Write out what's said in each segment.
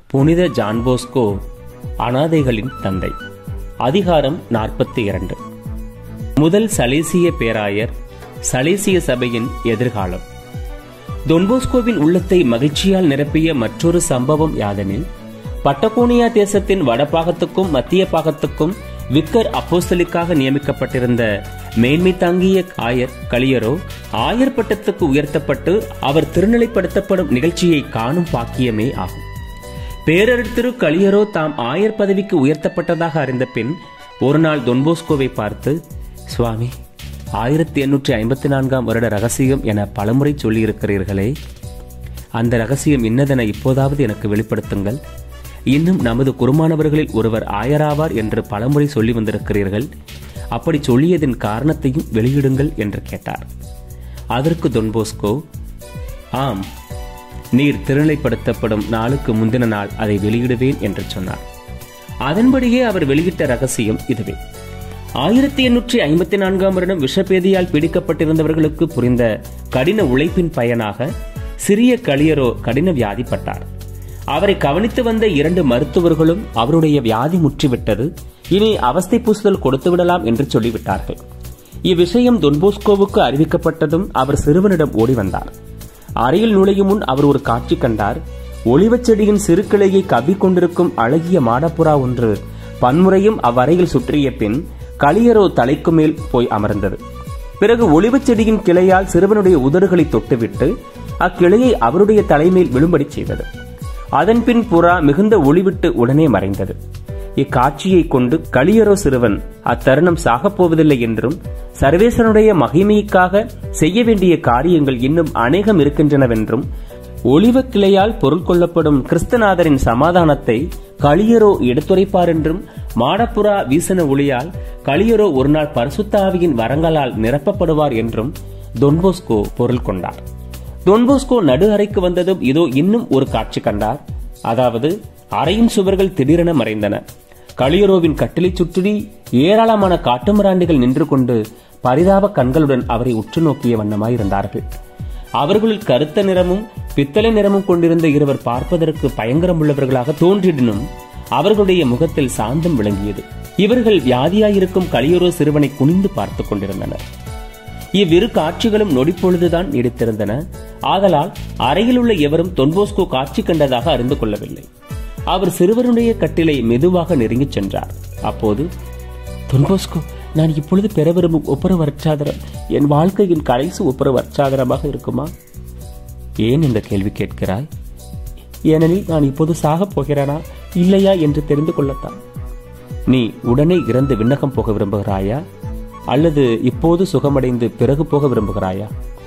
புனித John Bosco அனாதைகளின் தந்தை அதிகாரம் நாற்பத்தி இரண்டு முதல் சலேசிய பேராயர் சலேசிய சபையின் எதிர்காலம் தொன்போஸ்கோவின் உள்ளத்தை மகிழ்ச்சியால் நிரப்பிய மற்றொரு சம்பவம் யாதெனில் பட்டகோனியா தேசத்தின் வடபாகத்துக்கும் மத்திய பாகத்துக்கும் விக்கர் அப்போஸ்தலிக்காக நியமிக்கப்பட்டிருந்த மேன்மை தாங்கிய ஆயர் களியரோ ஆயர் பட்டத்துக்கு உயர்த்தப்பட்டு அவர் திருநிலைப்படுத்தப்படும் நிகழ்ச்சியை காணும் பாக்கியமே ஆகும் பேரர் திரு களியரோ தாம் ஆயர் பதவிக்கு உயர்த்தப்பட்டதாக அறிந்த பின் ஒரு நாள் தொன்போஸ்கோவை பார்த்து சுவாமி ஆயிரத்தி எண்ணூற்றி ஐம்பத்தி நான்காம் வருட ரகசியம் என பலமுறை சொல்லியிருக்கிறீர்களே அந்த ரகசியம் இன்னதென இப்போதாவது எனக்கு வெளிப்படுத்துங்கள் இன்னும் நமது குருமானவர்களில் ஒருவர் ஆயராவார் என்று பலமுறை சொல்லி வந்திருக்கிறீர்கள் அப்படி சொல்லியதின் காரணத்தையும் வெளியிடுங்கள் என்று கேட்டார் அதற்கு தொன்போஸ்கோ ஆம் நீர் திருநிலைப்படுத்தப்படும் நாளுக்கு முந்தின நாள் அதை வெளியிடுவேன் என்று சொன்னார் அதன்படியே அவர் வெளியிட்ட ரகசியம் இதுவே ஆயிரத்தி எண்ணூற்றி ஐம்பத்தி நான்காம் வருடம் விஷபேதியால் பீடிக்கப்பட்டிருந்தவர்களுக்கு புரிந்த கடின உழைப்பின் பயனாக சிறிய களியரோ கடின வியாதிப்பட்டார் அவரை கவனித்து வந்த இரண்டு மருத்துவர்களும் அவருடைய வியாதி முற்றிவிட்டது இனி அவஸ்தை பூசுதல் கொடுத்து விடலாம் என்று சொல்லிவிட்டார்கள் இவ்விஷயம் தொன்போஸ்கோவுக்கு அறிவிக்கப்பட்டதும் அவர் சிறுவனிடம் ஓடி வந்தார் அறையில் நுழையும் முன் அவர் ஒரு காட்சி கண்டார் ஒளிவச் செடியின் சிறு கிளையை கவ்விக்கொண்டிருக்கும் அழகிய மாடப்புறா ஒன்று பன்முறையும் அவ்வறையில் சுற்றிய பின் களியரோ தலைக்கு மேல் போய் அமர்ந்தது பிறகு ஒளிவச் செடியின் கிளையால் சிறுவனுடைய உதடுகளை தொட்டுவிட்டு அக்கிளையை அவருடைய தலைமேல் விழும்படி செய்தது அதன்பின் புறா மிகுந்த ஒளிவிட்டு உடனே மறைந்தது இக்காட்சியை கொண்டு களியரோ சிறுவன் அத்தருணம் சாகப்போவதில்லை என்றும் சர்வேசனுடைய மகிமைக்காக செய்ய வேண்டிய காரியங்கள் இன்னும் அநேகம் இருக்கின்றனவென்றும் ஒளிவ கிளையால் பொருள் கொள்ளப்படும் கிறிஸ்தநாதரின் சமாதானத்தை களியரோ எடுத்துரைப்பார் என்றும் மாடப்புறா வீசன ஒளியால் களியரோ ஒரு நாள் பரிசுத்தாவியின் வரங்களால் நிரப்பப்படுவார் என்றும் தொன்போஸ்கோ பொருள் கொண்டார் தொன்போஸ்கோ நடு அறைக்கு வந்ததும் இதோ இன்னும் ஒரு காட்சி கண்டார் அதாவது அறையின் சுவர்கள் திடீரென மறைந்தன களியரோவின் கட்டிலை சுற்றி ஏராளமான காட்டுமிராண்டிகள் நின்று கொண்டு பரிதாப கண்களுடன் அவரை உற்று நோக்கிய வண்ணமாயிருந்தார்கள் அவர்களுள் கருத்த நிறமும் பித்தளை நிறமும் கொண்டிருந்த இருவர் பார்ப்பதற்கு பயங்கரம் உள்ளவர்களாக தோன்றிடினும் அவர்களுடைய முகத்தில் சாந்தம் விளங்கியது இவர்கள் வியாதியாயிருக்கும் களியரோ சிறுவனை குனிந்து பார்த்துக் கொண்டிருந்தனர் இவ்விரு காட்சிகளும் நொடிப்பொழுதுதான் நீடித்திருந்தன ஆதலால் அறையில் உள்ள எவரும் தொன்போஸ்கோ காட்சி கண்டதாக அறிந்து கொள்ளவில்லை அவர் சிறுவனுடைய கட்டிலை மெதுவாக நெருங்கிச் சென்றார் அப்போது தொன்போஸ்கோ நான் இப்பொழுது பெற விரும்பும் ஒப்புரவு அர்ச்சாதரம் என் வாழ்க்கையின் கடைசி ஒப்புரவு அர்ச்சாதரமாக இருக்குமா ஏன் இந்த கேள்வி கேட்கிறாய் ஏனெனில் நான் இப்போது சாகப் போகிறேனா இல்லையா என்று தெரிந்து கொள்ளத்தான் நீ உடனே இறந்து விண்ணகம் போக விரும்புகிறாயா அல்லது இப்போது சுகமடைந்து பிறகு போக விரும்புகிறாயா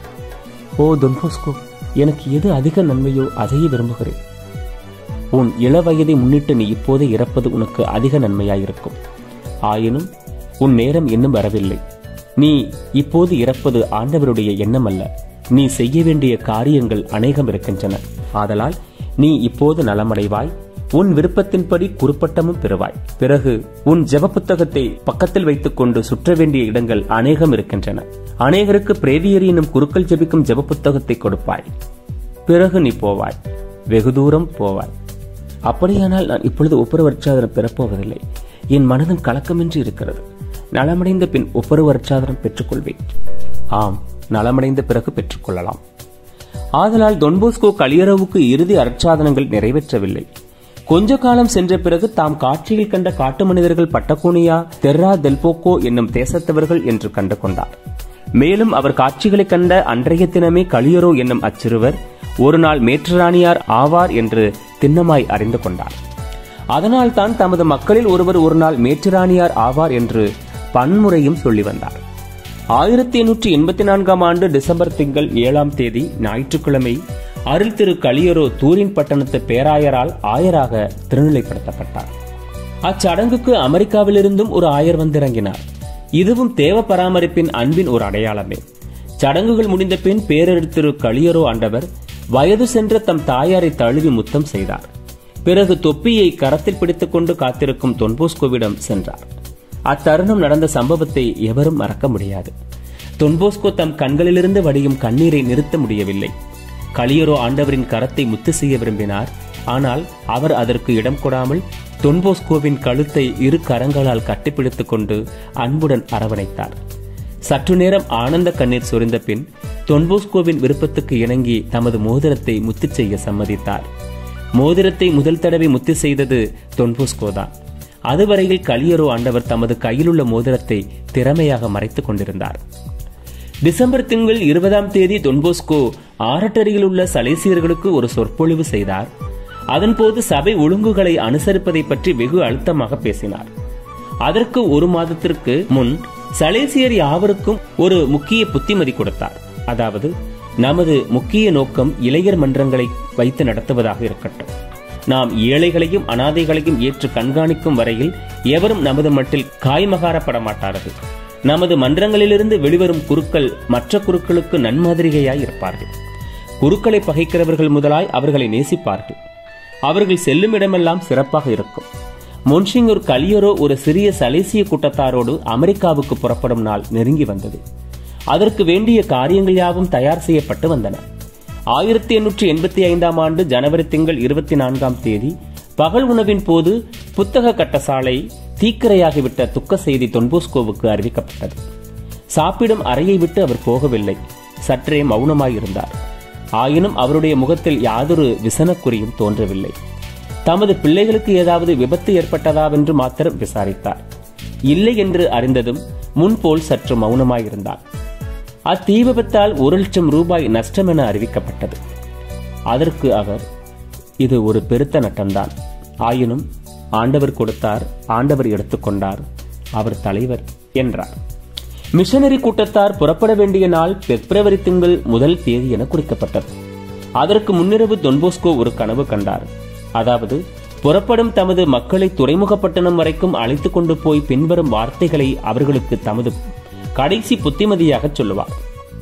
ஓ தொன்போஸ்கோ எனக்கு எது அதிக நன்மையோ அதையே விரும்புகிறேன் உன் இள வயதை முன்னிட்டு நீ இப்போதே இறப்பது உனக்கு அதிக நன்மையாயிருக்கும் ஆயினும் உன் நேரம் இன்னும் வரவில்லை நீ இப்போது இறப்பது ஆண்டவருடைய எண்ணம் அல்ல நீ செய்ய வேண்டிய காரியங்கள் அநேகம் இருக்கின்றன ஆதலால் நீ இப்போது நலமடைவாய் உன் விருப்பத்தின்படி குறுப்பட்டமும் பெறுவாய் பிறகு உன் ஜெப புத்தகத்தை பக்கத்தில் வைத்துக் கொண்டு சுற்ற வேண்டிய இடங்கள் அநேகம் இருக்கின்றன அநேகருக்கு பிரேவியரி எனும் குருக்கள் ஜெபிக்கும் ஜெப புத்தகத்தை கொடுப்பாய் பிறகு நீ போவாய் வெகு தூரம் போவாய் அப்படியானால் நான் இப்பொழுது ஒப்புரவற்சாதனம் பெறப்போவதில்லை என் மனதும் கலக்கமின்றி இருக்கிறது நலமடைந்த பின் ஒப்புரவற்சாதனம் பெற்றுக்கொள்வேன் ஆம் நலமடைந்த பிறகு பெற்றுக்கொள்ளலாம் ஆதலால் தொன்போஸ்கோ களியரவுக்கு இறுதி அர்ச்சாதனங்கள் நிறைவேற்றவில்லை கொஞ்ச காலம் சென்ற பிறகு தாம் காட்சியில் கண்ட காட்டு மனிதர்கள் பட்டகோனியா தெர்ரா தெல்போக்கோ என்னும் தேசத்தவர்கள் என்று கண்டு கொண்டார் மேலும் அவர் காட்சிகளை கண்ட அன்றைய தினமே களியரோ என்னும் அச்சிறுவர் ஒரு நாள் மேற்றராணியார் ஆவார் என்று திண்ணமாய் அறிந்து கொண்டார் அதனால் தான் தமது மக்களில் ஒருவர் ஒரு நாள் மேற்றிராணியார் ஆவார் என்று பன்முறையும் சொல்லி வந்தார் ஆயிரத்தி எண்ணூற்றி எண்பத்தி நான்காம் ஆண்டு டிசம்பர் திங்கள் ஏழாம் தேதி ஞாயிற்றுக்கிழமை அருள் திரு களியரோ தூரின் பட்டணத்து பேராயரால் ஆயராக திருநிலைப்படுத்தப்பட்டார் அச்சடங்குக்கு அமெரிக்காவிலிருந்தும் ஒரு ஆயர் வந்திறங்கினார் இதுவும் தேவ பராமரிப்பின் அன்பின் ஒரு அடையாளமே சடங்குகள் முடிந்த பின் பேரர் திரு களியரோ ஆண்டவர் வயது சென்ற தம் தாயாரை தழுவி முத்தம் செய்தார் பிறகு தொப்பியை கரத்தில் பிடித்துக் கொண்டு காத்திருக்கும் தொன்போஸ்கோவிடம் சென்றார் அத்தருணம் நடந்த சம்பவத்தை எவரும் மறக்க முடியாது தொன்போஸ்கோ தம் கண்களிலிருந்து வடியும் கண்ணீரை நிறுத்த முடியவில்லை களியரோ ஆண்டவரின் கரத்தை முத்து செய்ய விரும்பினார் ஆனால் அவர் அதற்கு இடம் கொடாமல் தொன்போஸ்கோவின் கழுத்தை இரு கரங்களால் கட்டிப்பிடித்துக் கொண்டு அன்புடன் அரவணைத்தார் சற்று நேரம் ஆனந்த கண்ணீர் சொரிந்த பின் தொன்போஸ்கோவின் விருப்பத்துக்கு இணங்கி தமது மோதிரத்தை முத்து செய்ய சம்மதித்தார் மோதிரத்தை முதல் தடவை முத்து செய்தது தொன்போஸ்கோ தான் அதுவரையில் கலியரோ ஆண்டவர் தமது கையிலுள்ள மோதிரத்தை திறமையாக மறைத்துக் கொண்டிருந்தார் டிசம்பர் திங்கள் இருபதாம் தேதி தொன்போஸ்கோ ஆரட்டரியில் உள்ள சலேசியர்களுக்கு ஒரு சொற்பொழிவு செய்தார் அதன்போது சபை ஒழுங்குகளை அனுசரிப்பதை பற்றி வெகு அழுத்தமாக பேசினார் அதற்கு ஒரு மாதத்திற்கு முன் சலேசியர் யாவருக்கும் ஒரு முக்கிய புத்திமதி கொடுத்தார் அதாவது நமது முக்கிய நோக்கம் இளைஞர் மன்றங்களை வைத்து நடத்துவதாக இருக்கட்டும் நாம் ஏழைகளையும் அனாதைகளையும் ஏற்று கண்காணிக்கும் வரையில் எவரும் நமது மட்டில் காய்மகாரப்பட மாட்டார்கள் நமது மன்றங்களிலிருந்து வெளிவரும் குருக்கள் மற்ற குருக்களுக்கு நன்மாதிரிகையாய் இருப்பார்கள் குருக்களை பகைக்கிறவர்கள் முதலாய் அவர்களை நேசிப்பார்கள் அவர்கள் செல்லும் இடமெல்லாம் சிறப்பாக இருக்கும் மொன்சிங்கூர் கலியரோ ஒரு சிறிய சலேசிய கூட்டத்தாரோடு அமெரிக்காவுக்கு புறப்படும் நாள் நெருங்கி வந்தது அதற்கு வேண்டிய காரியங்கள் யாவும் தயார் செய்யப்பட்டு வந்தன ஆயிரத்தி எண்ணூற்றி எண்பத்தி ஐந்தாம் ஆண்டு ஜனவரி திங்கள் இருபத்தி நான்காம் தேதி பகல் உணவின் போது புத்தக கட்டசாலை தீக்கிரையாகிவிட்ட துக்க செய்தி தொன்போஸ்கோவுக்கு அறிவிக்கப்பட்டது சாப்பிடும் அறையை விட்டு அவர் போகவில்லை சற்றே மௌனமாயிருந்தார் ஆயினும் அவருடைய முகத்தில் யாதொரு விசனக்குறியும் தோன்றவில்லை தமது பிள்ளைகளுக்கு ஏதாவது விபத்து ஏற்பட்டதாவென்று மாத்திரம் விசாரித்தார் இல்லை என்று அறிந்ததும் முன்போல் சற்று மௌனமாயிருந்தார் அத்தீ விபத்தால் ஒரு லட்சம் ரூபாய் நஷ்டம் என அறிவிக்கப்பட்டது அதற்கு அவர் இது ஒரு பெருத்த நட்டம்தான் ஆயினும் ஆண்டவர் கொடுத்தார் ஆண்டவர் எடுத்துக்கொண்டார் அவர் தலைவர் என்றார் மிஷனரி கூட்டத்தார் புறப்பட வேண்டிய நாள் பிப்ரவரி திங்கள் முதல் தேதி என குறிக்கப்பட்டது அதற்கு முன்னிரவு தொன்போஸ்கோ ஒரு கனவு கண்டார் அதாவது புறப்படும் தமது மக்களை துறைமுகப்பட்டணம் வரைக்கும் அழைத்து கொண்டு போய் பின்வரும் வார்த்தைகளை அவர்களுக்கு தமது கடைசி புத்திமதியாக சொல்லுவார்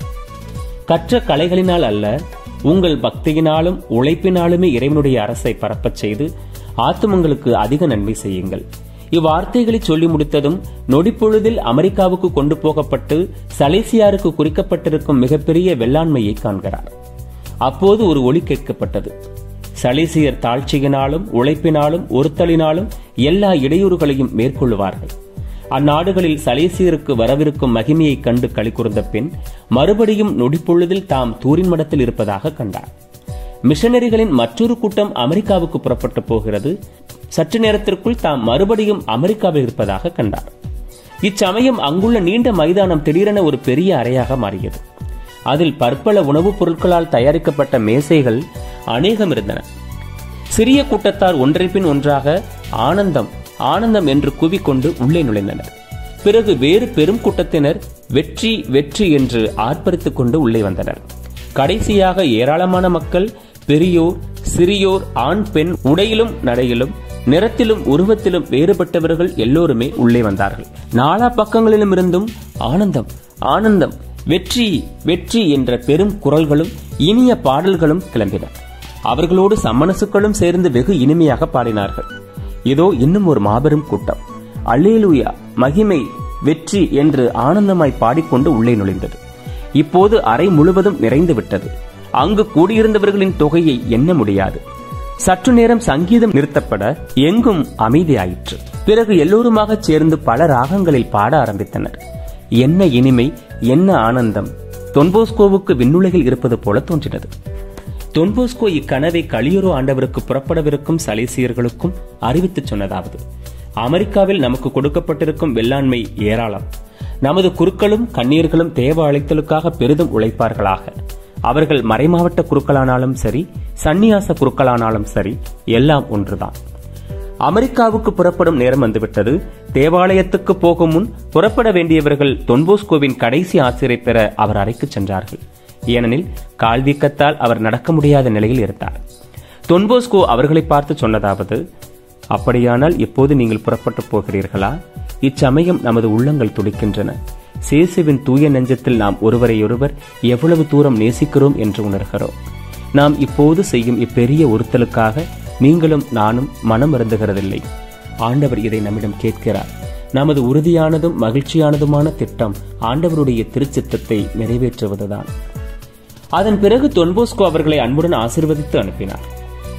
கற்ற கலைகளினால் அல்ல உங்கள் பக்தியினாலும் உழைப்பினாலுமே இறைவனுடைய அரசை பரப்பச் செய்து ஆத்துமங்களுக்கு அதிக நன்மை செய்யுங்கள் இவ்வார்த்தைகளை சொல்லி முடித்ததும் நொடிப்பொழுதில் அமெரிக்காவுக்கு கொண்டு போகப்பட்டு சலேசியாருக்கு குறிக்கப்பட்டிருக்கும் மிகப்பெரிய வெள்ளாண்மையை காண்கிறார் அப்போது ஒரு ஒலி கேட்கப்பட்டது சலேசியர் தாழ்ச்சியினாலும் உழைப்பினாலும் ஒருத்தலினாலும் எல்லா இடையூறுகளையும் மேற்கொள்ளுவார்கள் அந்நாடுகளில் சலேசியருக்கு வரவிருக்கும் மகிமையை கண்டு களி கூர்ந்த பின் மறுபடியும் நொடிப்பொழுதில் தாம் தூரின் மடத்தில் இருப்பதாக கண்டார் மிஷனரிகளின் மற்றொரு கூட்டம் அமெரிக்காவுக்கு புறப்பட்டு போகிறது சற்று நேரத்திற்குள் தாம் மறுபடியும் அமெரிக்காவில் இருப்பதாக கண்டார் இச்சமயம் அங்குள்ள நீண்ட மைதானம் திடீரென ஒரு பெரிய அறையாக மாறியது அதில் பற்பல உணவுப் பொருட்களால் தயாரிக்கப்பட்ட மேசைகள் அநேகம் இருந்தன சிறிய கூட்டத்தார் ஒன்றைப்பின் ஒன்றாக ஆனந்தம் ஆனந்தம் என்று கூவிக்கொண்டு உள்ளே நுழைந்தனர் பிறகு வேறு பெரும் கூட்டத்தினர் வெற்றி வெற்றி என்று ஆர்ப்பரித்துக் கொண்டு உள்ளே வந்தனர் கடைசியாக ஏராளமான மக்கள் பெரியோர் சிறியோர் ஆண் பெண் உடையிலும் நடையிலும் நிறத்திலும் உருவத்திலும் வேறுபட்டவர்கள் எல்லோருமே உள்ளே வந்தார்கள் நாலா பக்கங்களிலும் இருந்தும் ஆனந்தம் ஆனந்தம் வெற்றி வெற்றி என்ற பெரும் குரல்களும் இனிய பாடல்களும் கிளம்பின அவர்களோடு சம்மனசுக்களும் சேர்ந்து வெகு இனிமையாக பாடினார்கள் இதோ இன்னும் ஒரு மாபெரும் கூட்டம் அல்லேலூயா மகிமை வெற்றி என்று ஆனந்தமாய் பாடிக்கொண்டு உள்ளே நுழைந்தது இப்போது அறை முழுவதும் நிறைந்து விட்டது அங்கு கூடியிருந்தவர்களின் தொகையை எண்ண முடியாது சற்று நேரம் சங்கீதம் நிறுத்தப்பட எங்கும் அமைதியாயிற்று பிறகு எல்லோருமாக சேர்ந்து பல ராகங்களில் பாட ஆரம்பித்தனர் என்ன இனிமை என்ன ஆனந்தம் தொன்போஸ்கோவுக்கு விண்ணுலகில் இருப்பது போல தோன்றினது தொன்போஸ்கோ இக்கனவை களியுரோ ஆண்டவருக்கு புறப்படவிருக்கும் சலேசியர்களுக்கும் அறிவித்துச் சொன்னதாவது அமெரிக்காவில் நமக்கு கொடுக்கப்பட்டிருக்கும் வெள்ளாண்மை ஏராளம் நமது குருக்களும் கண்ணீர்களும் தேவ அழைத்தலுக்காக பெரிதும் உழைப்பார்களாக அவர்கள் மறைமாவட்ட குருக்களானாலும் சரி சந்நியாச குருக்களானாலும் சரி எல்லாம் ஒன்றுதான் அமெரிக்காவுக்கு புறப்படும் நேரம் வந்துவிட்டது தேவாலயத்துக்கு போகும் முன் புறப்பட வேண்டியவர்கள் தொன்போஸ்கோவின் கடைசி ஆசிரியை பெற அவர் அறைக்கு சென்றார்கள் ஏனெனில் கால்வீக்கத்தால் அவர் நடக்க முடியாத நிலையில் இருந்தார் தொன்போஸ்கோ அவர்களை பார்த்து சொன்னதாவது அப்படியானால் எப்போது நீங்கள் புறப்பட்டு போகிறீர்களா இச்சமயம் நமது உள்ளங்கள் துடிக்கின்றன சேசுவின் தூய நெஞ்சத்தில் நாம் ஒருவரையொருவர் எவ்வளவு தூரம் நேசிக்கிறோம் என்று உணர்கிறோம் நாம் இப்போது செய்யும் இப்பெரிய ஒருத்தலுக்காக நீங்களும் நானும் மனம் வருந்துகிறதில்லை ஆண்டவர் இதை நம்மிடம் கேட்கிறார் நமது உறுதியானதும் மகிழ்ச்சியானதுமான திட்டம் ஆண்டவருடைய திருச்சித்தத்தை நிறைவேற்றுவதுதான் அதன் பிறகு தொன்போஸ்கோ அவர்களை அன்புடன் ஆசிர்வதித்து அனுப்பினார்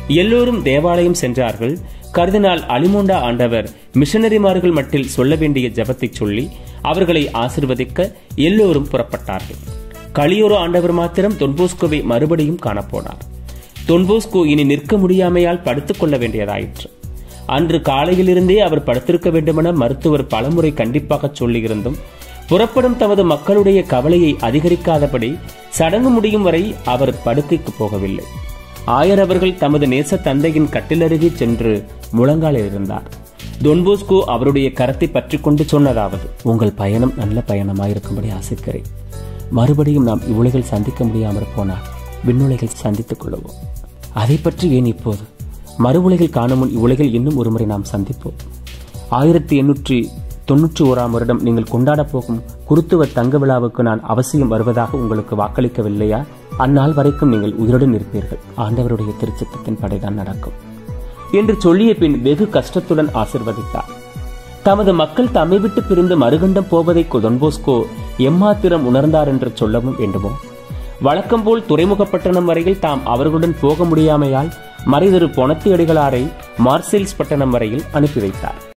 எல்லோரும் தேவாலயம் சென்றார்கள் கர்தினால் அலிமோண்டா ஆண்டவர் மிஷனரிமார்கள் மட்டில் சொல்ல வேண்டிய ஜபத்தை சொல்லி அவர்களை ஆசிர்வதிக்க எல்லோரும் புறப்பட்டார்கள் களியோரோ ஆண்டவர் மாத்திரம் தொன்போஸ்கோவை மறுபடியும் காணப்போனார் தொன்போஸ்கோ இனி நிற்க முடியாமையால் படுத்துக் கொள்ள வேண்டியதாயிற்று அன்று காலையிலிருந்தே அவர் படுத்திருக்க வேண்டுமென மருத்துவர் பலமுறை கண்டிப்பாக சொல்லியிருந்தும் புறப்படும் தமது மக்களுடைய கவலையை அதிகரிக்காதபடி சடங்கு முடியும் வரை அவர் படுக்கைக்கு போகவில்லை ஆயர் அவர்கள் தமது நேச தந்தையின் கட்டிலருகே சென்று முழங்காலில் இருந்தார் தொன்போஸ்கோ அவருடைய கரத்தை பற்றி கொண்டு சொன்னதாவது உங்கள் பயணம் நல்ல பயணமாயிருக்கும்படி ஆசைக்கிறேன் மறுபடியும் நாம் இவ்வுலகில் சந்திக்க முடியாமற் போனால் விண்ணுலகில் சந்தித்துக் கொள்வோம் அதை பற்றி ஏன் இப்போது மறு உலகில் காணும் முன் இவ்வுலகில் இன்னும் ஒருமுறை நாம் சந்திப்போம் ஆயிரத்தி எண்ணூற்றி தொன்னூற்றி ஓராம் வருடம் நீங்கள் கொண்டாடப் போகும் குருத்துவ தங்க விழாவுக்கு நான் அவசியம் வருவதாக உங்களுக்கு வாக்களிக்கவில்லையா அந்நாள் வரைக்கும் நீங்கள் உயிருடன் இருப்பீர்கள் ஆண்டவருடைய திருச்சட்டத்தின் படைதான் நடக்கும் என்று சொல்லிய பின் வெகு கஷ்டத்துடன் ஆசிர்வதித்தார் தமது மக்கள் தம்மை விட்டு பிரிந்து மறுகண்டம் போவதை கொதன்போஸ்கோ எம்மாத்திரம் உணர்ந்தார் என்று சொல்லவும் வேண்டுமோ வழக்கம்போல் துறைமுகப்பட்டணம் வரையில் தாம் அவர்களுடன் போக முடியாமையால் மறைதிரு பொணத்தி அடிகளாரை மார்செல்ஸ் பட்டணம் வரையில் அனுப்பி வைத்தார்